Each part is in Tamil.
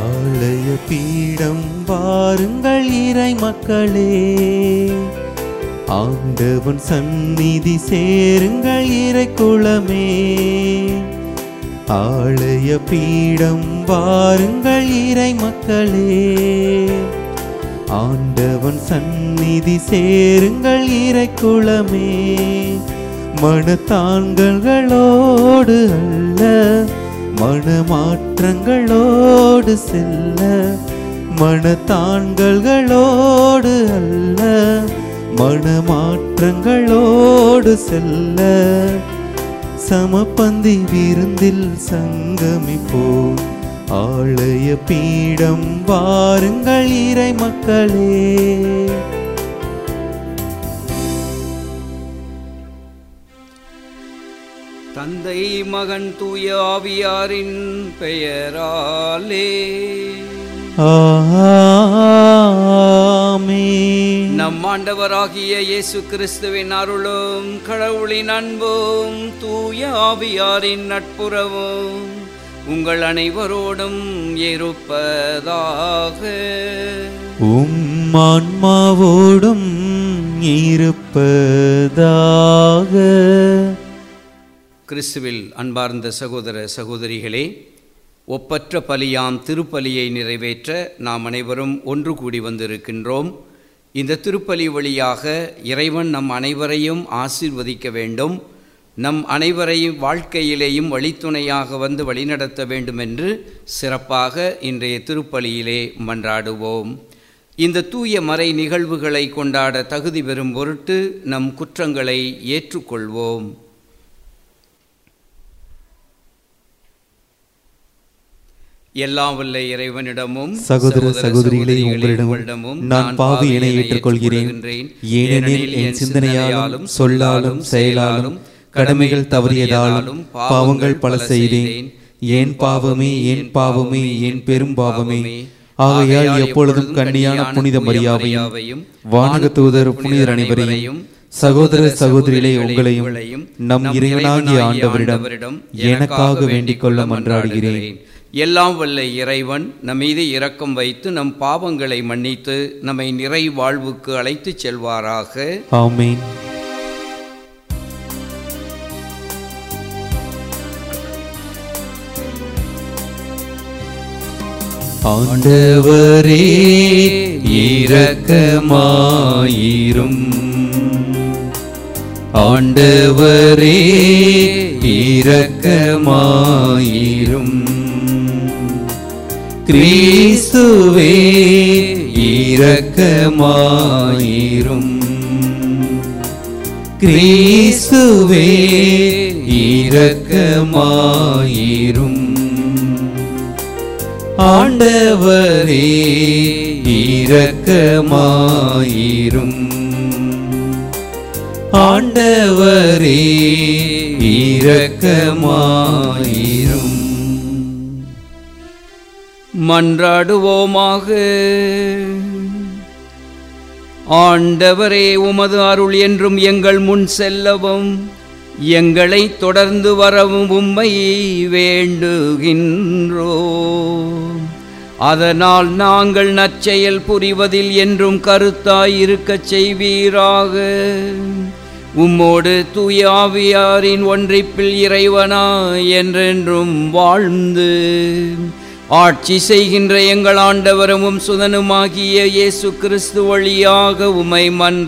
ஆலய பீடம் வாருங்கள் இறை மக்களே ஆண்டவன் சந்நிதி சேருங்கள் இறை குளமே ஆலய பீடம் வாருங்கள் இறை மக்களே ஆண்டவன் சந்நிதி சேருங்கள் இறை குளமே மனத்தான்களோடு அல்ல மனமாற்றங்களோடு செல்ல மனத்தான்களோடு அல்ல மனமாற்றங்களோடு செல்ல சமபந்தி விருந்தில் சங்கமிப்போம் ஆலய பீடம் வாருங்கள் இறை மக்களே தந்தை மகன் தூய ஆவியாரின் பெயராலே ஆமென். நம் ஆண்டவராகிய இயேசு கிறிஸ்துவின் அருளும் கடவுளின் அன்பும் தூய ஆவியாரின் நட்புறவும் உங்கள் அனைவரோடும் இருப்பதாக உம் ஆன்மாவோடும் இருப்பதாக கிறிஸ்துவில் அன்பார்ந்த சகோதர சகோதரிகளே ஒப்பற்ற பலியாம் திருப்பலியை நிறைவேற்ற நாம் அனைவரும் ஒன்று கூடி வந்திருக்கின்றோம் இந்த திருப்பலி வழியாக இறைவன் நம் அனைவரையும் ஆசீர்வதிக்க வேண்டும் நம் அனைவரையும் வாழ்க்கையிலேயும் வழித்துணையாக வந்து வழிநடத்த வேண்டும் என்று சிறப்பாக இன்றைய திருப்பலியிலே மன்றாடுவோம் இந்த தூய மறை நிகழ்வுகளை கொண்டாட தகுதி பெறும் பொருட்டு நம் குற்றங்களை ஏற்றுக்கொள்வோம் எல்லாம் வல்ல இறைவனிடமும் சகோதர சகோதரிகளே உங்களிடமும் நான் பாவி என ஏற்றுக்கொள்கிறேன் ஏனெனில் என் சிந்தனையாலும் சொல்லாலும் செயலாலும் கடமைகள் தவறியதாலும் பாவங்கள் பல செய்தேன் ஏன் பாவமே ஏன் பாவமே ஏன் பெரும் பாவமே ஆகையால் எப்பொழுதும் கன்னியான புனித மரியாவையும் வானக தூதர் புனிதர் அனைவரையும் சகோதர சகோதரிகளே உங்களையும் நம் இறைவனாகிய ஆண்டவரிடம் எனக்காக வேண்டிக் கொள்ள மன்றாடுகிறேன் எல்லாம் வல்ல இறைவன் நம் மீது இரக்கம் வைத்து நம் பாவங்களை மன்னித்து நம்மை நிறை வாழ்வுக்கு அழைத்துச் செல்வாராக ஆமென் ஆண்டவரே இரக்கமாயிரும் ஆண்டவரே இரக்கமாயிரும் கிறிஸ்துவே இரக்கமாயிரும் கிறிஸ்துவே இரக்கமாயிரும் ஆண்டவரே இரக்கமாயிரும் ஆண்டவரே இரக்கமாயிரும் மன்றாடுவோமாக ஆண்டவரே உமது அருள் என்றும் எங்கள் முன் செல்லவும் எங்களை தொடர்ந்து வரவும் உம்மை வேண்டுகின்றோம் அதனால் நாங்கள் நற்செயல் புரிவதில் என்றும் கருத்தாய் இருக்கச் செய்வீராக உம்மோடு தூய ஆவியாரின் ஒன்றிப்பில் இறைவனா என்றென்றும் வாழ்ந்து ஆட்சி செய்கின்ற எங்கள் ஆண்டவரும் சுதனுமாகிய இயேசு கிறிஸ்து வழியாக உமை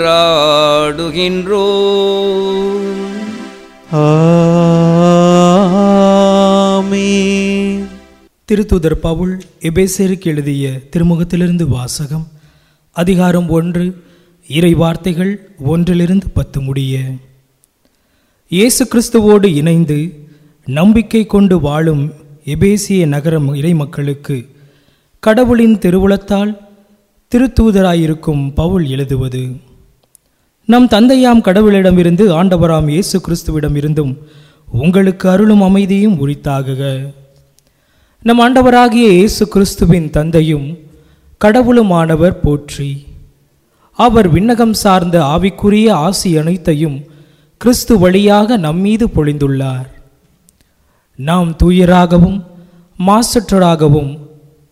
மன்றாடுகின்றோம் ஆமென் திருத்தூதர் பவுல் எபேசேருக்கு எழுதிய திருமுகத்திலிருந்து வாசகம் அதிகாரம் ஒன்று இறை வார்த்தைகள் ஒன்றிலிருந்து பத்து முடிய இயேசு கிறிஸ்துவோடு இணைந்து நம்பிக்கை கொண்டு வாழும் எபேசிய நகர இறைமக்களுக்கு கடவுளின் திருவுளத்தால் திருத்தூதராயிருக்கும் பவுல் எழுதுவது நம் தந்தையாம் கடவுளிடமிருந்து ஆண்டவராம் இயேசு கிறிஸ்துவிடமிருந்தும் உங்களுக்கு அருளும் அமைதியும் உரித்தாகுக நம் ஆண்டவராகிய இயேசு கிறிஸ்துவின் தந்தையும் கடவுளுமானவர் போற்றி அவர் விண்ணகம் சார்ந்த ஆவிக்குரிய ஆசி அனைத்தையும் கிறிஸ்து வழியாக நம்மீது பொழிந்துள்ளார் நாம் தூயராகவும் மாசற்றராகவும்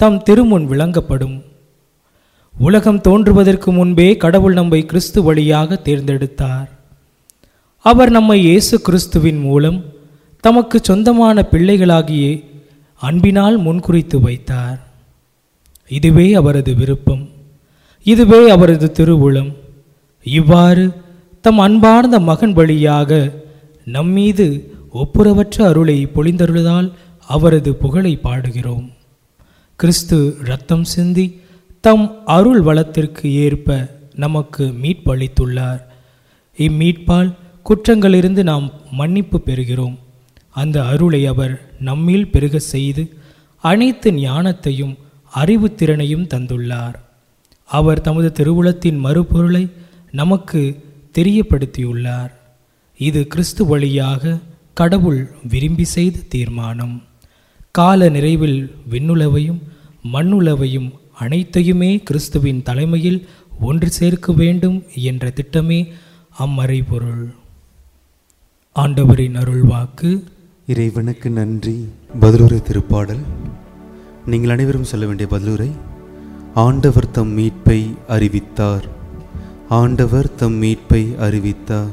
தம் திருமுன் விளங்கப்படும் உலகம் தோன்றுவதற்கு முன்பே கடவுள் நம்மை கிறிஸ்து வழியாக தேர்ந்தெடுத்தார் அவர் நம்மை இயேசு கிறிஸ்துவின் மூலம் தமக்கு சொந்தமான பிள்ளைகளாகிய அன்பினால் முன்குறித்து வைத்தார் இதுவே அவரது விருப்பம் இதுவே அவரது திருவுளம் இவ்வாறு தம் அன்பார்ந்த மகன் வழியாக நம்மீது ஒப்புரவற்ற அருளை பொழிந்தருளதால் அவரது புகழை பாடுகிறோம் கிறிஸ்து இரத்தம் சிந்தி தம் அருள் வளத்திற்கு ஏற்ப நமக்கு மீட்பு அளித்துள்ளார் இம்மீட்பால் குற்றங்களிலிருந்து நாம் மன்னிப்பு பெறுகிறோம் அந்த அருளை அவர் நம்மில் பெருக செய்து அனைத்து ஞானத்தையும் அறிவுத்திறனையும் தந்துள்ளார் அவர் தமது திருவுளத்தின் மறுபொருளை நமக்கு தெரியப்படுத்தியுள்ளார் இது கிறிஸ்து வழியாக கடவுள் விரும்பி செய்த தீர்மானம் கால நிறைவில் விண்ணுலவையும் மண்ணுலவையும் அனைத்தையுமே கிறிஸ்துவின் தலைமையில் ஒன்று சேர்க்க வேண்டும் என்ற திட்டமே அம்மறைபொருள் ஆண்டவரின் அருள்வாக்கு இறைவனுக்கு நன்றி பதிலுரை திருப்பாடல் நீங்கள் அனைவரும் சொல்ல வேண்டிய பதிலுரை ஆண்டவர் தம் மீட்பை அறிவித்தார் ஆண்டவர் தம் மீட்பை அறிவித்தார்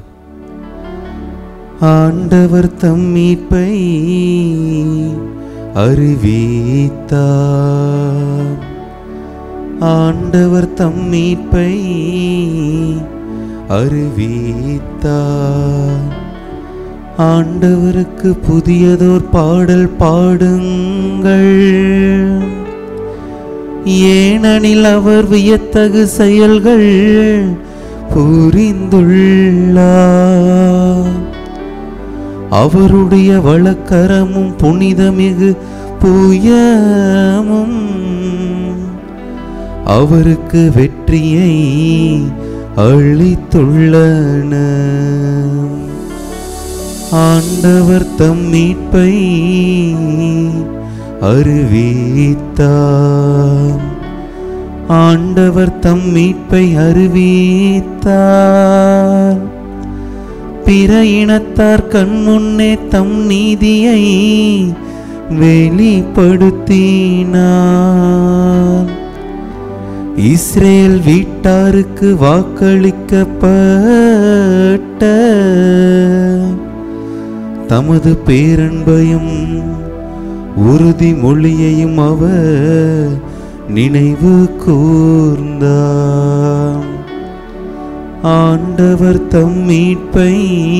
ஆண்டவர் தம் மீட்பை அறிவித்தார் ஆண்டவர் தம் மீட்பை அறிவித்தார் ஆண்டவருக்கு புதியதோர் பாடல் பாடுங்கள் ஏனெனில் அவர் வியத்தகு செயல்கள் புரிந்துள்ளார் அவருடைய வழக்கரமும் புனிதமிகு புயமும் அவருக்கு வெற்றியை அளித்துள்ளன ஆண்டவர் தம் மீட்பை அறிவித்தார் ஆண்டவர் தம் மீட்பை அறிவித்தார் பிற இனத்தார் கண் முன்னே தம் நீதியை வெளிப்படுத்தினார் இஸ்ரேல் வீட்டாருக்கு வாக்களிக்கப்பட்ட தமது பேரன்பையும் உறுதிமொழியையும் அவர் நினைவு கூர்ந்தார் ஆண்டவர் தம் மீட்பை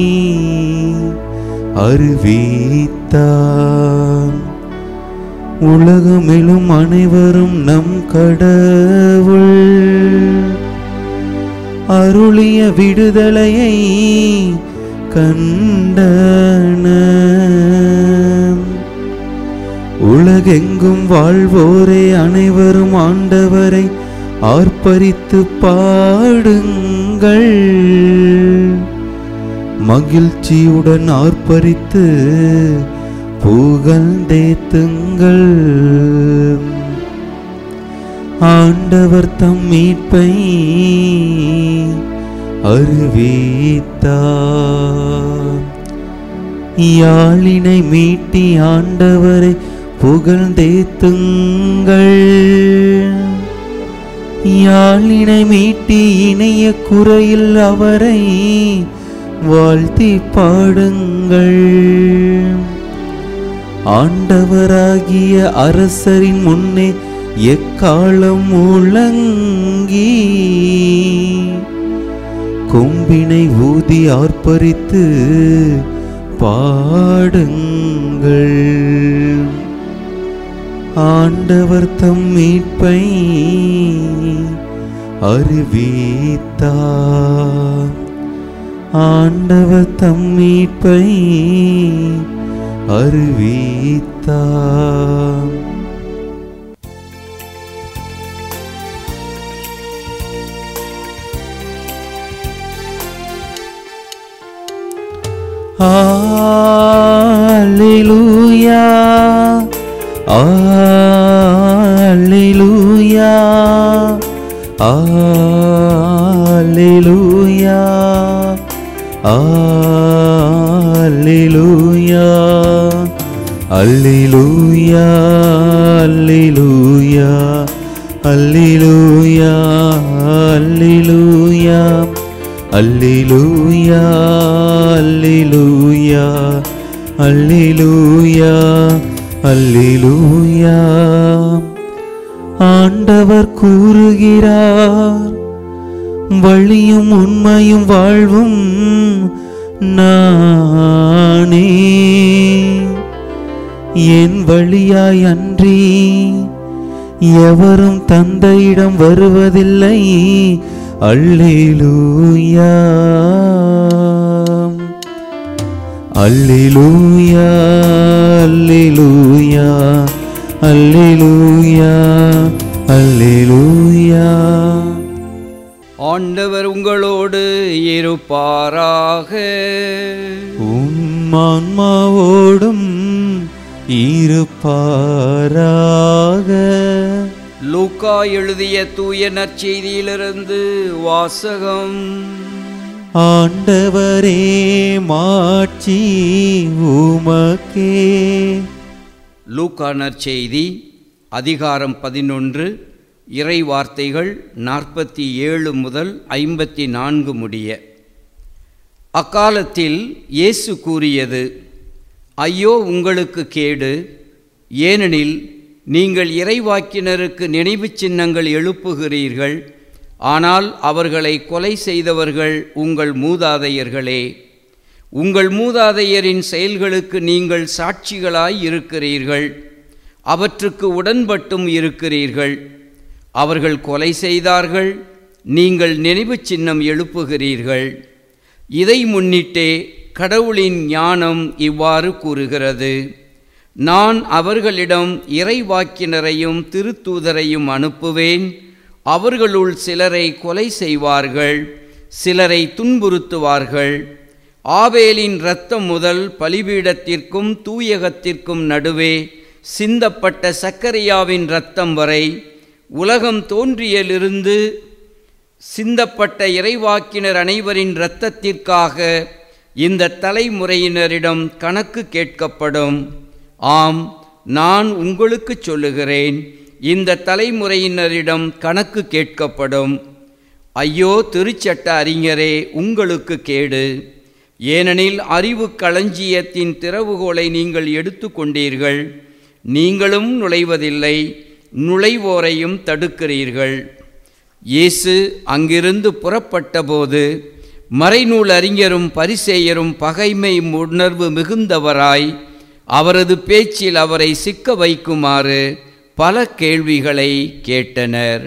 அறிவித்தார் உலகமெழும் அனைவரும் நம் கடவுள் அருளிய விடுதலையை கண்டன உலகெங்கும் வாழ்வோரே அனைவரும் ஆண்டவரை ஆர்ப்பரித்து பாடுங்கள் மகிழ்ச்சியுடன் ஆர்ப்பரித்து புகழ்ந்தேத்துங்கள் ஆண்டவர் தம் மீட்பை அறிவித்தார் யாழினை மீட்டி ஆண்டவரை புகழ்ந்தேத்துங்கள் யாழினை மீட்டி இணைய குறையில் அவரை வாழ்த்தி பாடுங்கள் ஆண்டவராகிய அரசரின் முன்னே எக்காலம் முழங்கி கொம்பினை ஊதி ஆர்ப்பரித்து பாடுங்கள் ஆண்டவர் தம் மீட்பை அறிவித்தார் ஆண்டவர் தம் மீட்பை அறிவித்தார் Alleluia Alleluia Alleluia Alleluia அல்லேலூயா அல்லேலூயா அல்லேலூயா அல்லேலூயா அல்லேலூயா அல்லேலூயா அல்லேலூயா அல்லேலூயா ஆண்டவர் கூறுகிறார் வழியும் உண்மையும் வாழ்வும் நானே என் வழியாய் அன்றி எவரும் தந்தையிடம் வருவதில்லை அல்லேலூயா அல்லேலூயா அல்லேலூயா அல்லேலூயா அல்லேலூயா ஆண்டவர் உங்களோடு இருப்பாராக உம் ஆன்மாவோடும் இருப்பாராக லூக்கா எழுதிய தூய நற்செய்தியிலிருந்து வாசகம் ஆண்டவரே மாட்சி உமக்கே லூக்கா நற்செய்தி அதிகாரம் பதினொன்று இறை வார்த்தைகள் நாற்பத்தி ஏழு முதல் ஐம்பத்தி நான்கு முடிய அக்காலத்தில் இயேசு கூறியது ஐயோ உங்களுக்கு கேடு ஏனெனில் நீங்கள் இறைவாக்கினருக்கு நினைவுச் சின்னங்கள் எழுப்புகிறீர்கள் ஆனால் அவர்களை கொலை செய்தவர்கள் உங்கள் மூதாதையர்களே உங்கள் மூதாதையரின் செயல்களுக்கு நீங்கள் சாட்சிகளாய் இருக்கிறீர்கள் அவற்றுக்கு உடன்பட்டும் இருக்கிறீர்கள் அவர்கள் கொலை செய்தார்கள் நீங்கள் நினைவுச் சின்னம் எழுப்புகிறீர்கள் இதை முன்னிட்டே கடவுளின் ஞானம் இவ்வாறு கூறுகிறது நான் அவர்களிடம் இறைவாக்கினரையும் திருத்தூதரையும் அனுப்புவேன் அவர்களுள் சிலரை கொலை செய்வார்கள் சிலரை துன்புறுத்துவார்கள் ஆவேலின் இரத்தம் முதல் பலிபீடத்திற்கும் தூயகத்திற்கும் நடுவே சிந்தப்பட்ட சக்கரியாவின் இரத்தம் வரை உலகம் தோன்றியலிருந்து சிந்தப்பட்ட இறைவாக்கினர் அனைவரின் இரத்தத்திற்காக இந்த தலைமுறையினரிடம் கணக்கு கேட்கப்படும் ஆம் நான் உங்களுக்கு சொல்லுகிறேன் இந்த தலைமுறையினரிடம் கணக்கு கேட்கப்படும் ஐயோ திருச்சட்ட அறிஞரே உங்களுக்கு கேடு ஏனெனில் அறிவு களஞ்சியத்தின் திறவுகோலை நீங்கள் எடுத்துக்கொண்டீர்கள் நீங்களும் நுழைவதில்லை நுழைவோரையும் தடுக்கிறீர்கள் இயேசு அங்கிருந்து புறப்பட்டபோது மறைநூல் அறிஞரும் பரிசேயரும் பகைமை உணர்வு மிகுந்தவராய் அவரது பேச்சில் அவரை சிக்க வைக்குமாறு பல கேள்விகளை கேட்டனர்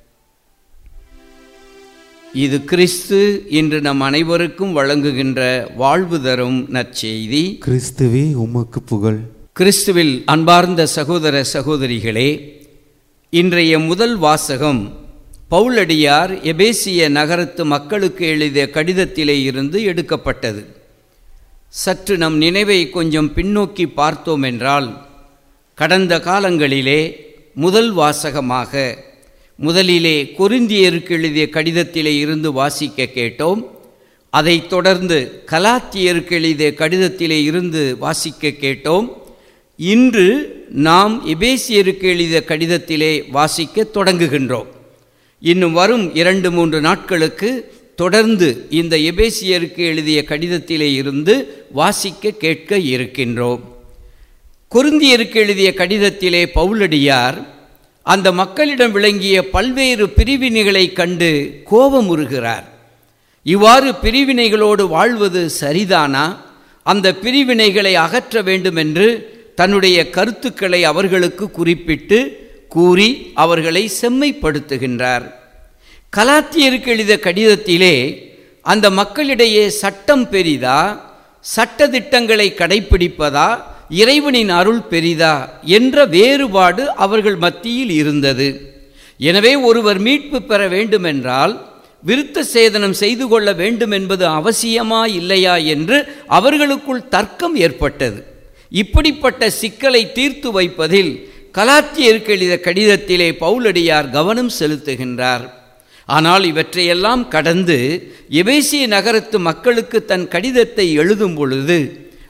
இது கிறிஸ்து இன்று நம் அனைவருக்கும் வழங்குகின்ற வாழ்வு தரும் நற்செய்தி கிறிஸ்துவே உமக்கு புகழ் கிறிஸ்துவில் அன்பார்ந்த சகோதர சகோதரிகளே இன்றைய முதல் வாசகம் பவுலடியார் எபேசிய நகரத்து மக்களுக்கு எழுதிய கடிதத்திலே இருந்து எடுக்கப்பட்டது சற்று நம் நினைவை கொஞ்சம் பின்னோக்கி பார்த்தோம் என்றால் கடந்த காலங்களிலே முதல் வாசகமாக முதலிலே கொரிந்தியருக்கு எழுதிய கடிதத்திலே இருந்து வாசிக்க கேட்டோம் அதைத் தொடர்ந்து கலாத்தியருக்கு எழுதிய கடிதத்திலே இருந்து வாசிக்க கேட்டோம் இன்று நாம் எபேசியருக்கு எழுதிய கடிதத்திலே வாசிக்க தொடங்குகின்றோம் இன்னும் வரும் இரண்டு மூன்று நாட்களுக்கு தொடர்ந்து இந்த எபேசியருக்கு எழுதிய கடிதத்திலே இருந்து வாசிக்க கேட்க இருக்கின்றோம் கொருந்தியருக்கு எழுதிய கடிதத்திலே பவுலடியார் அந்த மக்களிடம் விளங்கிய பல்வேறு பிரிவினைகளை கண்டு கோபமுறுகிறார் இவ்வாறு பிரிவினைகளோடு வாழ்வது சரிதானா அந்த பிரிவினைகளை அகற்ற வேண்டுமென்று தன்னுடைய கருத்துக்களை அவர்களுக்கு குறிப்பிட்டு கூறி அவர்களை செம்மைப்படுத்துகின்றார் கலாத்தியருக்கு எழுதிய கடிதத்திலே அந்த மக்களிடையே சட்டம் பெரிதா சட்டதிட்டங்களை கடைப்பிடிப்பதா இறைவனின் அருள் பெரிதா என்ற வேறுபாடு அவர்கள் மத்தியில் இருந்தது எனவே ஒருவர் மீட்பு பெற வேண்டுமென்றால் விருத்த சேதனம் செய்து கொள்ள வேண்டும் என்பது அவசியமா இல்லையா என்று அவர்களுக்குள் தர்க்கம் ஏற்பட்டது இப்படிப்பட்ட சிக்கலை தீர்த்து வைப்பதில் கலாத்தியருக்கு எழுதிய கடிதத்திலே பவுலடியார் கவனம் செலுத்துகின்றார் ஆனால் இவற்றையெல்லாம் கடந்து எபேசிய நகரத்து மக்களுக்கு தன் கடிதத்தை எழுதும் பொழுது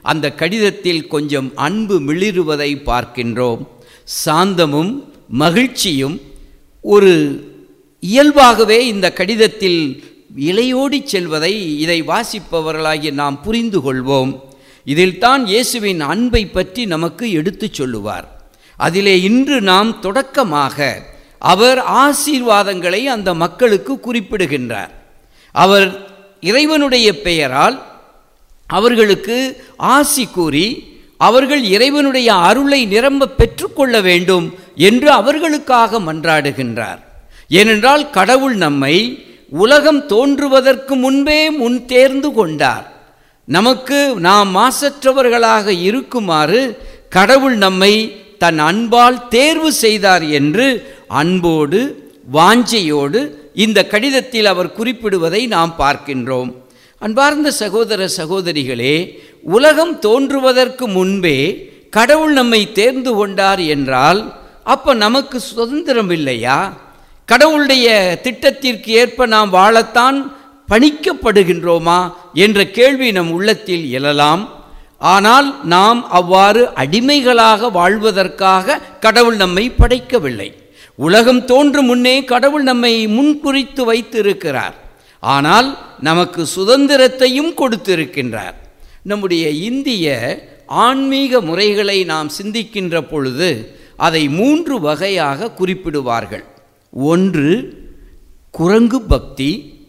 அந்த கடிதத்தில் கொஞ்சம் அன்பு மிளிருவதை பார்க்கின்றோம் சாந்தமும் மகிழ்ச்சியும் ஒரு இயல்பாகவே இந்த கடிதத்தில் இலையோடி செல்வதை இதை வாசிப்பவர்களாகிய நாம் புரிந்து கொள்வோம் இதில்தான் இயேசுவின் அன்பை பற்றி நமக்கு எடுத்துச் சொல்லுவார் அதிலே இன்று நாம் தொடக்கமாக அவர் ஆசீர்வாதங்களை அந்த மக்களுக்கு குறிப்பிடுகின்றார் அவர் இறைவனுடைய பெயரால் அவர்களுக்கு ஆசி கூறி அவர்கள் இறைவனுடைய அருளை நிரம்ப பெற்றுக்கொள்ள வேண்டும் என்று அவர்களுக்காக மன்றாடுகின்றார் ஏனென்றால் கடவுள் நம்மை உலகம் தோன்றுவதற்கு முன்பே முன் தேர்ந்து கொண்டார் நமக்கு நாம் மாசற்றவர்களாக இருக்குமாறு கடவுள் நம்மை தன் அன்பால் தேர்வு செய்தார் என்று அன்போடு வாஞ்சையோடு இந்த கடிதத்தில் அவர் குறிப்பிடுவதை நாம் பார்க்கின்றோம் அன்பார்ந்த சகோதர சகோதரிகளே உலகம் தோன்றுவதற்கு முன்பே கடவுள் நம்மை தேர்ந்து கொண்டார் என்றால் அப்ப நமக்கு சுதந்திரம் இல்லையா கடவுளுடைய திட்டத்திற்கு ஏற்ப நாம் வாழத்தான் பணிக்கப்படுகின்றோமா என்ற கேள்வி நம் உள்ளத்தில் எழலாம் ஆனால் நாம் அவ்வாறு அடிமைகளாக வாழ்வதற்காக கடவுள் நம்மை படைக்கவில்லை உலகம் தோன்றும் முன்னே கடவுள் நம்மை முன்குறித்து வைத்திருக்கிறார் ஆனால் நமக்கு சுதந்திரத்தையும் கொடுத்திருக்கின்றார் நம்முடைய இந்திய ஆன்மீக முறைகளை நாம் சிந்திக்கின்ற பொழுது அதை மூன்று வகையாக குறிப்பிடுவார்கள் ஒன்று குரங்கு பக்தி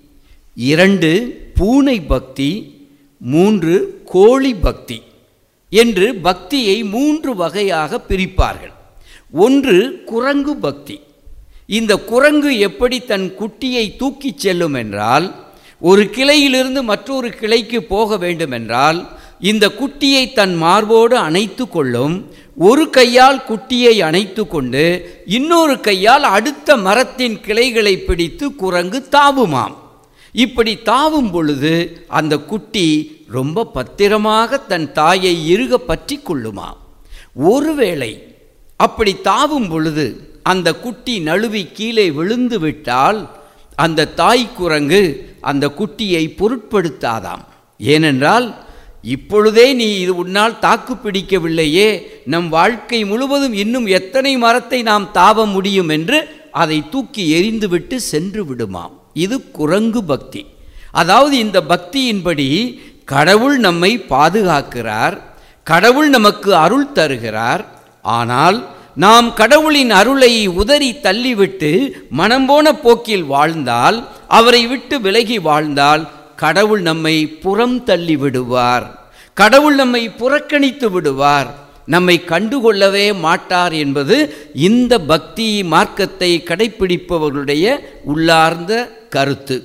இரண்டு பூனை பக்தி மூன்று கோழி பக்தி என்று பக்தியை மூன்று வகையாக பிரிப்பார்கள் ஒன்று குரங்கு பக்தி இந்த குரங்கு எப்படி தன் குட்டியை தூக்கிச் செல்லும் என்றால் ஒரு கிளையிலிருந்து மற்றொரு கிளைக்கு போக வேண்டும் என்றால் இந்த குட்டியை தன் மார்போடு அணைத்து கொள்ளும் ஒரு கையால் குட்டியை அணைத்து கொண்டு இன்னொரு கையால் அடுத்த மரத்தின் கிளைகளை பிடித்து குரங்கு தாவுமாம் இப்படி தாவும் பொழுது அந்த குட்டி ரொம்ப பத்திரமாக தன் தாயை இறுக பற்றி கொள்ளுமாம் ஒருவேளை அப்படி தாவும் பொழுது அந்த குட்டி நழுவி கீழே விழுந்து விட்டால் அந்த தாய் குரங்கு அந்த குட்டியை பொருட்படுத்தாதாம் ஏனென்றால் இப்பொழுதே நீ இது உன்னால் தாக்கு பிடிக்கவில்லையே நம் வாழ்க்கை முழுவதும் இன்னும் எத்தனை மரத்தை நாம் தாவ முடியும் என்று அதை தூக்கி எறிந்துவிட்டு சென்று விடுமாம் இது குரங்கு பக்தி அதாவது இந்த பக்தியின்படி கடவுள் நம்மை பாதுகாக்கிறார் கடவுள் நமக்கு அருள் தருகிறார் ஆனால் நாம் கடவுளின் அருளை உதறி தள்ளிவிட்டு மனம் போன போக்கில் வாழ்ந்தால் அவரை விட்டு விலகி வாழ்ந்தால் கடவுள் நம்மை புறம் தள்ளி விடுவார் கடவுள் நம்மை புறக்கணித்து விடுவார் நம்மை கண்டுகொள்ளவே மாட்டார் என்பது இந்த பக்தி மார்க்கத்தை கடைப்பிடிப்பவர்களுடைய உள்ளார்ந்த கருத்து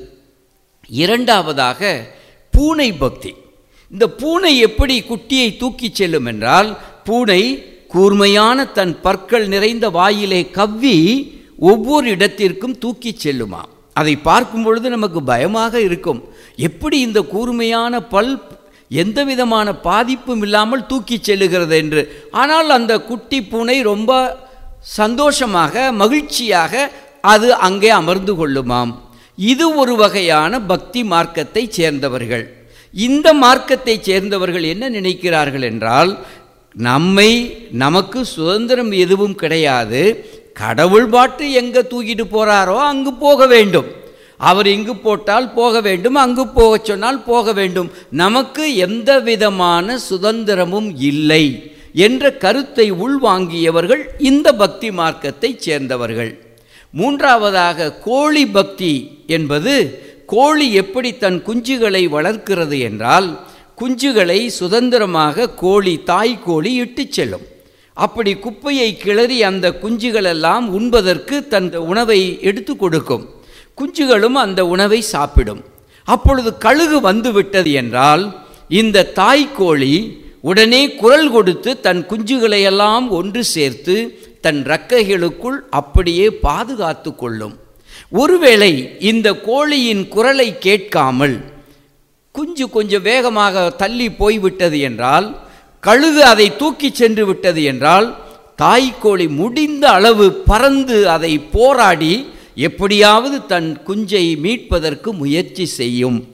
இரண்டாவதாக பூனை பக்தி இந்த பூனை எப்படி குட்டியை தூக்கிச் செல்லும் என்றால் பூனை கூர்மையான தன் பற்கள் நிறைந்த வாயிலே கவ்வி ஒவ்வொரு இடத்திற்கும் தூக்கிச் செல்லுமா அதை பார்க்கும் பொழுது நமக்கு பயமாக இருக்கும் எப்படி இந்த கூர்மையான பல் எந்த விதமான பாதிப்பும் இல்லாமல் தூக்கிச் செல்லுகிறது என்று ஆனால் அந்த குட்டி பூனை ரொம்ப சந்தோஷமாக மகிழ்ச்சியாக அது அங்கே அமர்ந்து கொள்ளுமாம் இது ஒரு வகையான பக்தி மார்க்கத்தை சேர்ந்தவர்கள் இந்த மார்க்கத்தை சேர்ந்தவர்கள் என்ன நினைக்கிறார்கள் என்றால் நம்மை நமக்கு சுதந்திரம் எதுவும் கிடையாது கடவுள் பாட்டு எங்கே தூக்கிட்டு போகிறாரோ அங்கு போக வேண்டும் அவர் இங்கு போட்டால் போக வேண்டும் அங்கு போக சொன்னால் போக வேண்டும் நமக்கு எந்த விதமான சுதந்திரமும் இல்லை என்ற கருத்தை உள்வாங்கியவர்கள் இந்த பக்தி மார்க்கத்தை சேர்ந்தவர்கள் மூன்றாவதாக கோழி பக்தி என்பது கோழி எப்படி தன் குஞ்சுகளை வளர்க்கிறது என்றால் குஞ்சுகளை சுதந்திரமாக கோழி தாய் கோழி இட்டுச் செல்லும் அப்படி குப்பையை கிளறி அந்த குஞ்சுகளெல்லாம் உண்பதற்கு தன் உணவை எடுத்து கொடுக்கும் குஞ்சுகளும் அந்த உணவை சாப்பிடும் அப்பொழுது கழுகு வந்துவிட்டது என்றால் இந்த தாய்க்கோழி உடனே குரல் கொடுத்து தன் குஞ்சுகளையெல்லாம் ஒன்று சேர்த்து தன் ரக்கைகளுக்குள் அப்படியே பாதுகாத்து கொள்ளும் ஒருவேளை இந்த கோழியின் குரலை கேட்காமல் குஞ்சு கொஞ்சம் வேகமாக தள்ளி போய்விட்டது என்றால் கழுகு அதை தூக்கிச் சென்று விட்டது என்றால் தாய்க்கோழி முடிந்த அளவு பறந்து அதை போராடி எப்படியாவது தன் குஞ்சை மீட்பதற்கு முயற்சி செய்யும்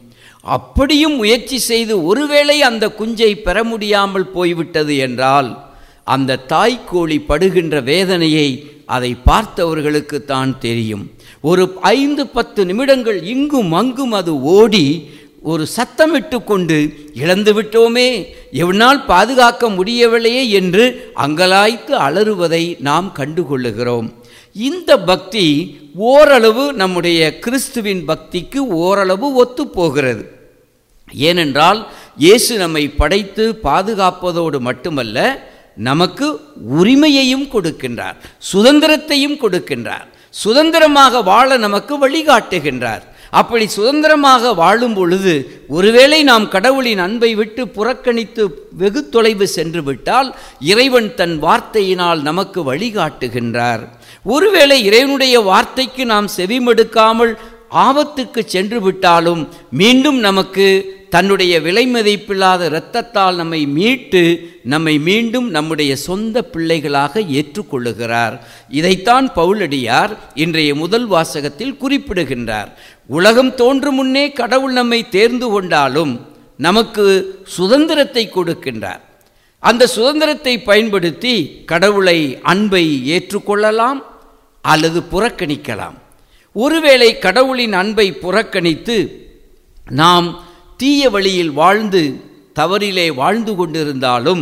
அப்படியும் முயற்சி செய்து ஒருவேளை அந்த குஞ்சை பெற முடியாமல் போய்விட்டது என்றால் அந்த தாய்க்கோழி படுகின்ற வேதனையை அதை பார்த்தவர்களுக்கு தான் தெரியும் ஒரு ஐந்து பத்து நிமிடங்கள் இங்கும் அங்கும் அது ஓடி ஒரு சத்தமிட்டு கொண்டு இழந்து விட்டோமே எவனால் பாதுகாக்க முடியவில்லையே என்று அங்கலாய்த்து அலறுவதை நாம் கண்டுகொள்ளுகிறோம் இந்த பக்தி ஓரளவு நம்முடைய கிறிஸ்துவின் பக்திக்கு ஓரளவு ஒத்துப்போகிறது ஏனென்றால் இயேசு நம்மை படைத்து பாதுகாப்பதோடு மட்டுமல்ல நமக்கு உரிமையையும் கொடுக்கின்றார் சுதந்திரத்தையும் கொடுக்கின்றார் சுதந்திரமாக வாழ நமக்கு வழிகாட்டுகின்றார் அப்படி சுதந்திரமாக வாழும் பொழுது ஒருவேளை நாம் கடவுளின் அன்பை விட்டு புறக்கணித்து வெகு தொலைவு சென்று விட்டால் இறைவன் தன் வார்த்தையினால் நமக்கு வழிகாட்டுகின்றார் ஒருவேளை இறைவனுடைய வார்த்தைக்கு நாம் செவிமடுக்காமல் ஆபத்துக்கு சென்று விட்டாலும் மீண்டும் நமக்கு தன்னுடைய விலை மதிப்பில்லாத இரத்தத்தால் நம்மை மீட்டு நம்மை மீண்டும் நம்முடைய சொந்த பிள்ளைகளாக ஏற்றுக்கொள்ளுகிறார் இதைத்தான் பவுலடியார் இன்றைய முதல் வாசகத்தில் குறிப்பிடுகின்றார் உலகம் தோன்றும் முன்னே கடவுள் நம்மை தேர்ந்து கொண்டாலும் நமக்கு சுதந்திரத்தை கொடுக்கின்றார் அந்த சுதந்திரத்தை பயன்படுத்தி கடவுளை அன்பை ஏற்றுக்கொள்ளலாம் அல்லது புறக்கணிக்கலாம் ஒருவேளை கடவுளின் அன்பை புறக்கணித்து நாம் தீய வழியில் வாழ்ந்து தவறிலே வாழ்ந்து கொண்டிருந்தாலும்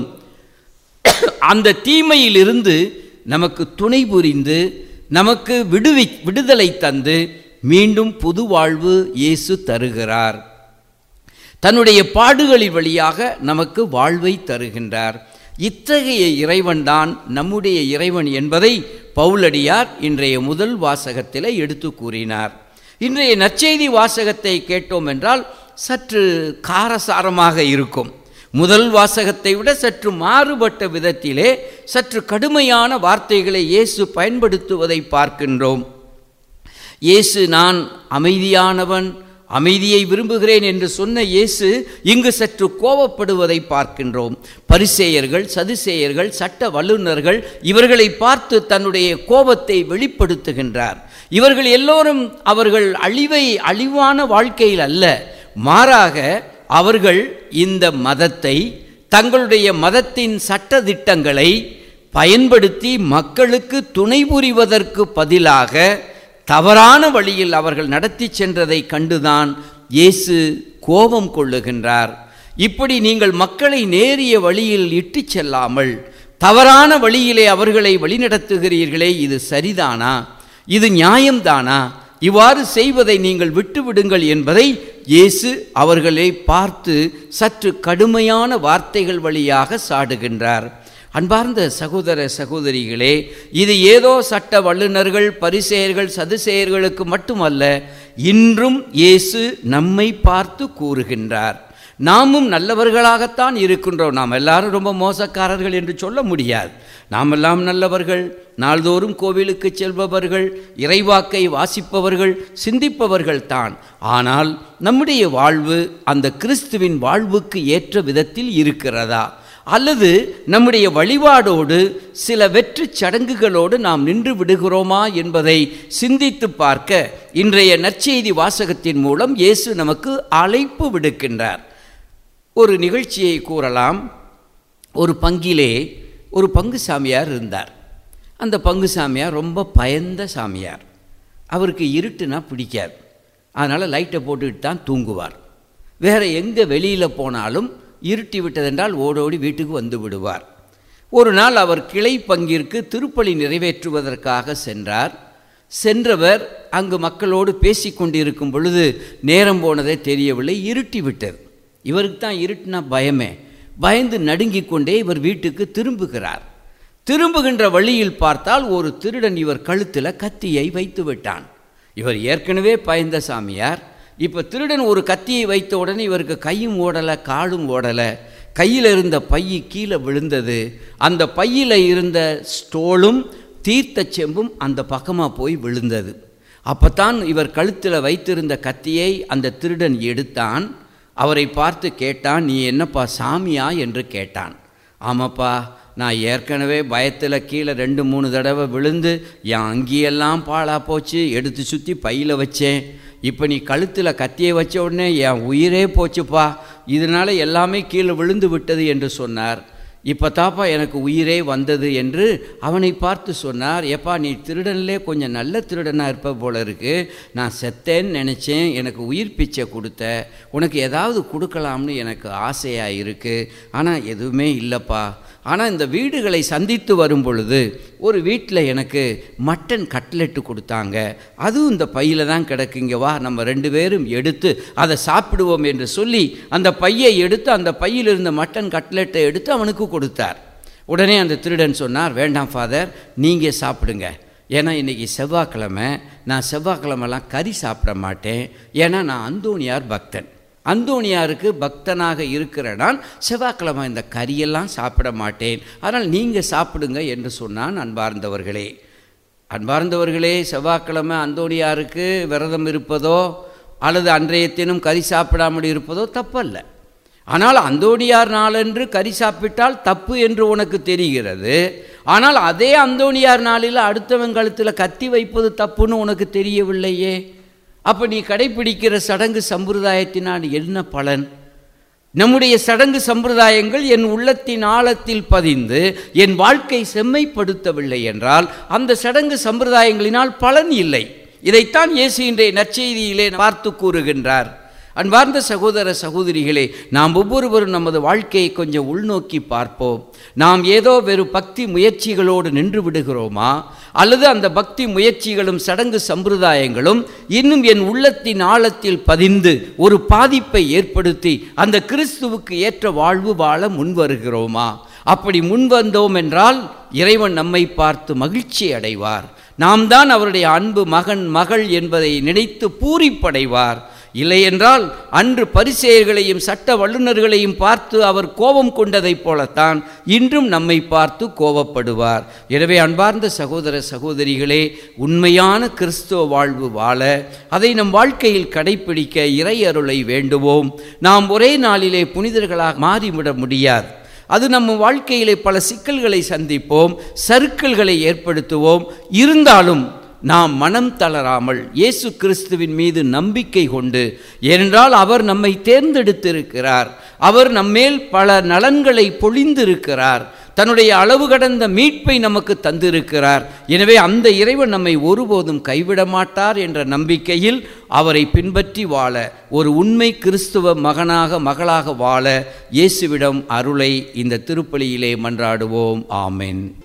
அந்த தீமையிலிருந்து நமக்கு துணை புரிந்து நமக்கு விடுவி விடுதலை தந்து மீண்டும் புது வாழ்வு இயேசு தருகிறார் தன்னுடைய பாடுகளின் வழியாக நமக்கு வாழ்வை தருகின்றார் இத்தகைய இறைவன்தான் நம்முடைய இறைவன் என்பதை பவுலடியார் இன்றைய முதல் வாசகத்தில் எடுத்து கூறினார் இன்றைய நற்செய்தி வாசகத்தை கேட்டோம் என்றால் சற்று காரசாரமாக இருக்கும் முதல் வாசகத்தை விட சற்று மாறுபட்ட விதத்திலே சற்று கடுமையான வார்த்தைகளை இயேசு பயன்படுத்துவதை பார்க்கின்றோம் இயேசு நான் அமைதியானவன் அமைதியை விரும்புகிறேன் என்று சொன்ன இயேசு இங்கு சற்று கோபப்படுவதை பார்க்கின்றோம் பரிசேயர்கள் சதுசேயர்கள் சட்ட வல்லுநர்கள் இவர்களை பார்த்து தன்னுடைய கோபத்தை வெளிப்படுத்துகின்றார் இவர்கள் எல்லோரும் அவர்கள் அழிவை அழிவான வாழ்க்கையில் அல்ல மாறாக அவர்கள் இந்த மதத்தை தங்களுடைய மதத்தின் சட்ட திட்டங்களை பயன்படுத்தி மக்களுக்கு துணை புரிவதற்கு பதிலாக தவறான வழியில் அவர்கள் நடத்தி சென்றதை கண்டுதான் இயேசு கோபம் கொள்ளுகின்றார் இப்படி நீங்கள் மக்களை நேரிய வழியில் இட்டுச் செல்லாமல் தவறான வழியிலே அவர்களை வழிநடத்துகிறீர்களே இது சரிதானா இது நியாயம்தானா இவ்வாறு செய்வதை நீங்கள் விட்டுவிடுங்கள் என்பதை இயேசு அவர்களை பார்த்து சற்று கடுமையான வார்த்தைகள் வழியாக சாடுகின்றார் அன்பார்ந்த சகோதர சகோதரிகளே இது ஏதோ சட்ட வல்லுநர்கள் பரிசெயர்கள் சதுசெயர்களுக்கு மட்டுமல்ல இன்றும் இயேசு நம்மை பார்த்து கூறுகின்றார் நாமும் நல்லவர்களாகத்தான் இருக்கின்றோம் நாம் எல்லாரும் ரொம்ப மோசக்காரர்கள் என்று சொல்ல முடியாது நாமெல்லாம் நல்லவர்கள் நாள்தோறும் கோவிலுக்கு செல்பவர்கள் இறைவாக்கை வாசிப்பவர்கள் சிந்திப்பவர்கள் தான் ஆனால் நம்முடைய வாழ்வு அந்த கிறிஸ்துவின் வாழ்வுக்கு ஏற்ற விதத்தில் இருக்கிறதா அல்லது நம்முடைய வழிபாடோடு சில வெற்று சடங்குகளோடு நாம் நின்று விடுகிறோமா என்பதை சிந்தித்து பார்க்க இன்றைய நற்செய்தி வாசகத்தின் மூலம் இயேசு நமக்கு அழைப்பு விடுக்கின்றார் ஒரு நிகழ்ச்சியை கூறலாம் ஒரு பங்கிலே ஒரு பங்கு சாமியார் இருந்தார் அந்த பங்கு சாமியார் ரொம்ப பயந்த சாமியார் அவருக்கு இருட்டுனா பிடிக்காது அதனால் லைட்டை போட்டுக்கிட்டு தான் தூங்குவார் வேறு எங்கே வெளியில் போனாலும் இருட்டி விட்டதென்றால் ஓடோடி வீட்டுக்கு வந்து விடுவார் ஒரு நாள் அவர் கிளை பங்கிற்கு திருப்பலி நிறைவேற்றுவதற்காக சென்றார் சென்றவர் அங்கு மக்களோடு பேசி கொண்டிருக்கும் பொழுது நேரம் போனதே தெரியவில்லை இருட்டி விட்டது இவருக்கு தான் இருட்டுனா பயமே பயந்து நடுங்கிக் கொண்டே இவர் வீட்டுக்கு திரும்புகிறார் திரும்புகின்ற வழியில் பார்த்தால் ஒரு திருடன் இவர் கழுத்தில் கத்தியை வைத்து விட்டான் இவர் ஏற்கனவே பயந்த சாமியார் இப்போ திருடன் ஒரு கத்தியை வைத்த உடனே இவருக்கு கையும் ஓடலை காலும் ஓடலை கையில் இருந்த பைய கீழே விழுந்தது அந்த பையில் இருந்த ஸ்டோலும் தீர்த்த செம்பும் அந்த பக்கமாக போய் விழுந்தது அப்போத்தான் இவர் கழுத்தில் வைத்திருந்த கத்தியை அந்த திருடன் எடுத்தான் அவரை பார்த்து கேட்டான் நீ என்னப்பா சாமியா என்று கேட்டான் ஆமாப்பா நான் ஏற்கனவே பயத்தில் கீழே ரெண்டு மூணு தடவை விழுந்து என் அங்கியெல்லாம் பாழா போச்சு எடுத்து சுற்றி பையில் வச்சேன் இப்போ நீ கழுத்தில் கத்தியை வச்ச உடனே என் உயிரே போச்சுப்பா இதனால் எல்லாமே கீழே விழுந்து விட்டது என்று சொன்னார் இப்போ தாப்பா எனக்கு உயிரே வந்தது என்று அவனை பார்த்து சொன்னார் ஏப்பா நீ திருடன்லே கொஞ்சம் நல்ல திருடனாக இருப்ப போல இருக்கு நான் செத்தேன்னு நினச்சேன் எனக்கு உயிர் பிச்சை கொடுத்த உனக்கு ஏதாவது கொடுக்கலாம்னு எனக்கு ஆசையாக இருக்குது ஆனால் எதுவுமே இல்லைப்பா ஆனால் இந்த வீடுகளை சந்தித்து வரும் பொழுது ஒரு வீட்டில் எனக்கு மட்டன் கட்லெட்டு கொடுத்தாங்க அதுவும் இந்த பையில் தான் கிடக்குங்க வா நம்ம ரெண்டு பேரும் எடுத்து அதை சாப்பிடுவோம் என்று சொல்லி அந்த பையை எடுத்து அந்த பையில் இருந்த மட்டன் கட்லெட்டை எடுத்து அவனுக்கு கொடுத்தார் உடனே அந்த திருடன் சொன்னார் வேண்டாம் ஃபாதர் நீங்கள் சாப்பிடுங்க ஏன்னா இன்றைக்கி செவ்வாய்க்கிழமை நான் செவ்வாய்க்கிழமெல்லாம் கறி சாப்பிட மாட்டேன் ஏன்னா நான் அந்தோணியார் பக்தன் அந்தோணியாருக்கு பக்தனாக இருக்கிற நான் செவ்வாய்க்கிழமை இந்த கறியெல்லாம் சாப்பிட மாட்டேன் அதனால் நீங்கள் சாப்பிடுங்க என்று சொன்னான் அன்பார்ந்தவர்களே அன்பார்ந்தவர்களே செவ்வாய்க்கிழமை அந்தோணியாருக்கு விரதம் இருப்பதோ அல்லது அன்றைய தினம் கறி சாப்பிடாமல் இருப்பதோ தப்பல்ல ஆனால் அந்தோணியார் நாளன்று கறி சாப்பிட்டால் தப்பு என்று உனக்கு தெரிகிறது ஆனால் அதே அந்தோணியார் நாளில் அடுத்தவன் கழுத்தில் கத்தி வைப்பது தப்புன்னு உனக்கு தெரியவில்லையே அப்போ நீ கடைபிடிக்கிற சடங்கு சம்பிரதாயத்தினால் என்ன பலன் நம்முடைய சடங்கு சம்பிரதாயங்கள் என் உள்ளத்தின் ஆழத்தில் பதிந்து என் வாழ்க்கை செம்மைப்படுத்தவில்லை என்றால் அந்த சடங்கு சம்பிரதாயங்களினால் பலன் இல்லை இதைத்தான் இயேசு இன்றைய நற்செய்தியிலே பார்த்து கூறுகின்றார் அன்பார்ந்த சகோதர சகோதரிகளே நாம் ஒவ்வொருவரும் நமது வாழ்க்கையை கொஞ்சம் உள்நோக்கி பார்ப்போம் நாம் ஏதோ வெறும் பக்தி முயற்சிகளோடு நின்று விடுகிறோமா அல்லது அந்த பக்தி முயற்சிகளும் சடங்கு சம்பிரதாயங்களும் இன்னும் என் உள்ளத்தின் ஆழத்தில் பதிந்து ஒரு பாதிப்பை ஏற்படுத்தி அந்த கிறிஸ்துவுக்கு ஏற்ற வாழ்வு வாழ முன்வருகிறோமா அப்படி முன்வந்தோம் என்றால் இறைவன் நம்மை பார்த்து மகிழ்ச்சி அடைவார் நாம் தான் அவருடைய அன்பு மகன் மகள் என்பதை நினைத்து பூரிப்படைவார் இல்லையென்றால் அன்று பரிசெயர்களையும் சட்ட வல்லுநர்களையும் பார்த்து அவர் கோபம் கொண்டதைப் போலத்தான் இன்றும் நம்மை பார்த்து கோபப்படுவார் எனவே அன்பார்ந்த சகோதர சகோதரிகளே உண்மையான கிறிஸ்துவ வாழ்வு வாழ அதை நம் வாழ்க்கையில் கடைபிடிக்க இறை அருளை வேண்டுவோம் நாம் ஒரே நாளிலே புனிதர்களாக மாறிவிட முடியாது அது நம்ம வாழ்க்கையிலே பல சிக்கல்களை சந்திப்போம் சறுக்கல்களை ஏற்படுத்துவோம் இருந்தாலும் நாம் மனம் தளராமல் இயேசு கிறிஸ்துவின் மீது நம்பிக்கை கொண்டு ஏனென்றால் அவர் நம்மை தேர்ந்தெடுத்திருக்கிறார் அவர் நம்மேல் பல நலன்களை பொழிந்திருக்கிறார் தன்னுடைய அளவு கடந்த மீட்பை நமக்கு தந்திருக்கிறார் எனவே அந்த இறைவன் நம்மை ஒருபோதும் கைவிட மாட்டார் என்ற நம்பிக்கையில் அவரை பின்பற்றி வாழ ஒரு உண்மை கிறிஸ்துவ மகனாக மகளாக வாழ இயேசுவிடம் அருளை இந்த திருப்பலியிலே மன்றாடுவோம் ஆமென்